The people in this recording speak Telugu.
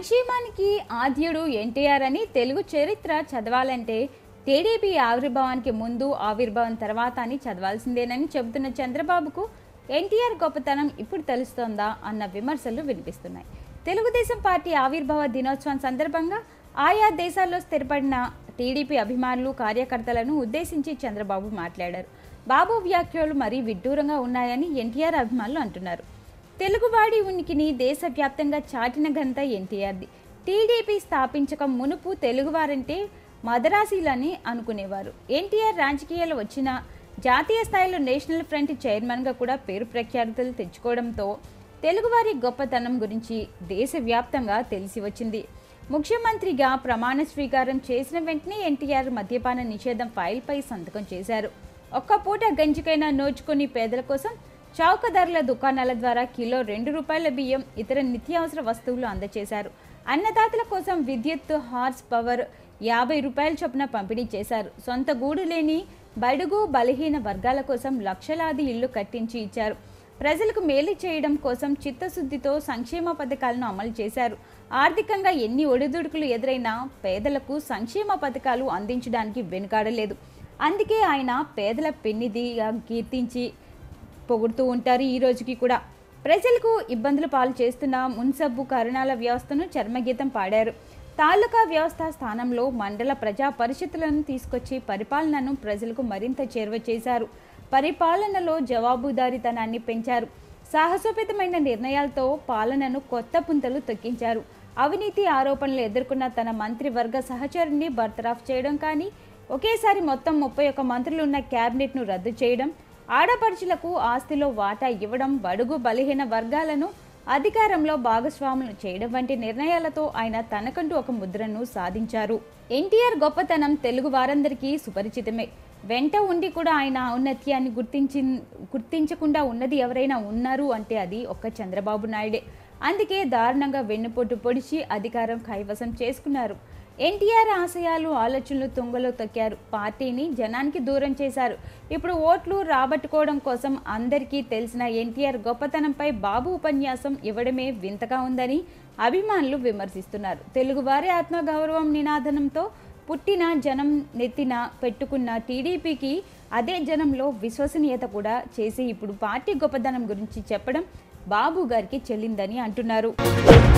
సంక్షేమానికి ఆద్యుడు ఎన్టీఆర్ అని తెలుగు చరిత్ర చదవాలంటే టీడీపీ ఆవిర్భావానికి ముందు ఆవిర్భావం తర్వాత అని చదవాల్సిందేనని చెబుతున్న చంద్రబాబుకు ఎన్టీఆర్ గొప్పతనం ఇప్పుడు తెలుస్తోందా అన్న విమర్శలు వినిపిస్తున్నాయి తెలుగుదేశం పార్టీ ఆవిర్భావ దినోత్సవం సందర్భంగా ఆయా దేశాల్లో స్థిరపడిన టీడీపీ అభిమానులు కార్యకర్తలను ఉద్దేశించి చంద్రబాబు మాట్లాడారు బాబు వ్యాఖ్యలు మరీ విడ్డూరంగా ఉన్నాయని ఎన్టీఆర్ అభిమానులు అంటున్నారు తెలుగువాడి ఉనికిని దేశవ్యాప్తంగా చాటిన ఘనత ఎన్టీఆర్ది టీడీపీ స్థాపించక మునుపు తెలుగువారంటే మదరాసీలని అనుకునేవారు ఎన్టీఆర్ రాజకీయాలు వచ్చిన జాతీయ స్థాయిలో నేషనల్ ఫ్రంట్ చైర్మన్గా కూడా పేరు ప్రఖ్యాతులు తెచ్చుకోవడంతో తెలుగువారి గొప్పతనం గురించి దేశవ్యాప్తంగా తెలిసి వచ్చింది ముఖ్యమంత్రిగా ప్రమాణ స్వీకారం చేసిన వెంటనే ఎన్టీఆర్ మద్యపాన నిషేధం ఫైల్పై సంతకం చేశారు ఒక్క పూట గంజికైనా నోచుకొని పేదల కోసం చౌక ధరల దుకాణాల ద్వారా కిలో రెండు రూపాయల బియ్యం ఇతర నిత్యావసర వస్తువులు అందజేశారు అన్నదాతల కోసం విద్యుత్ హార్స్ పవర్ యాభై రూపాయల చొప్పున పంపిణీ చేశారు సొంత గూడు లేని బడుగు బలహీన వర్గాల కోసం లక్షలాది ఇళ్లు కట్టించి ఇచ్చారు ప్రజలకు మేలు చేయడం కోసం చిత్తశుద్ధితో సంక్షేమ పథకాలను అమలు చేశారు ఆర్థికంగా ఎన్ని ఒడిదుడుకులు ఎదురైనా పేదలకు సంక్షేమ పథకాలు అందించడానికి వెనుకాడలేదు అందుకే ఆయన పేదల పెన్నిదిగా కీర్తించి పొగుడుతూ ఉంటారు ఈ రోజుకి కూడా ప్రజలకు ఇబ్బందులు పాలు చేస్తున్న మున్సబ్బు కరుణాల వ్యవస్థను చర్మగీతం పాడారు తాలూకా వ్యవస్థ స్థానంలో మండల ప్రజా పరిషత్తులను తీసుకొచ్చి పరిపాలనను ప్రజలకు మరింత చేరువ చేశారు పరిపాలనలో జవాబుదారీతనాన్ని పెంచారు సాహసోపేతమైన నిర్ణయాలతో పాలనను కొత్త పుంతలు తొక్కించారు అవినీతి ఆరోపణలు ఎదుర్కొన్న తన మంత్రివర్గ సహచరుని బర్తరాఫ్ చేయడం కానీ ఒకేసారి మొత్తం ముప్పై ఒక్క మంత్రులు ఉన్న క్యాబినెట్ను రద్దు చేయడం ఆడపడుచులకు ఆస్తిలో వాటా ఇవ్వడం బడుగు బలహీన వర్గాలను అధికారంలో భాగస్వాములు చేయడం వంటి నిర్ణయాలతో ఆయన తనకంటూ ఒక ముద్రను సాధించారు ఎన్టీఆర్ గొప్పతనం తెలుగు వారందరికీ సుపరిచితమే వెంట ఉండి కూడా ఆయన ఔన్నత్యాన్ని గుర్తించి గుర్తించకుండా ఉన్నది ఎవరైనా ఉన్నారు అంటే అది ఒక్క చంద్రబాబు నాయుడే అందుకే దారుణంగా వెన్నుపోటు పొడిచి అధికారం కైవసం చేసుకున్నారు ఎన్టీఆర్ ఆశయాలు ఆలోచనలు తుంగలో తొక్కారు పార్టీని జనానికి దూరం చేశారు ఇప్పుడు ఓట్లు రాబట్టుకోవడం కోసం అందరికీ తెలిసిన ఎన్టీఆర్ గొప్పతనంపై బాబు ఉపన్యాసం ఇవ్వడమే వింతగా ఉందని అభిమానులు విమర్శిస్తున్నారు తెలుగువారి ఆత్మగౌరవం నినాదనంతో పుట్టిన జనం నెత్తిన పెట్టుకున్న టీడీపీకి అదే జనంలో విశ్వసనీయత కూడా చేసి ఇప్పుడు పార్టీ గొప్పదనం గురించి చెప్పడం బాబు గారికి చెల్లిందని అంటున్నారు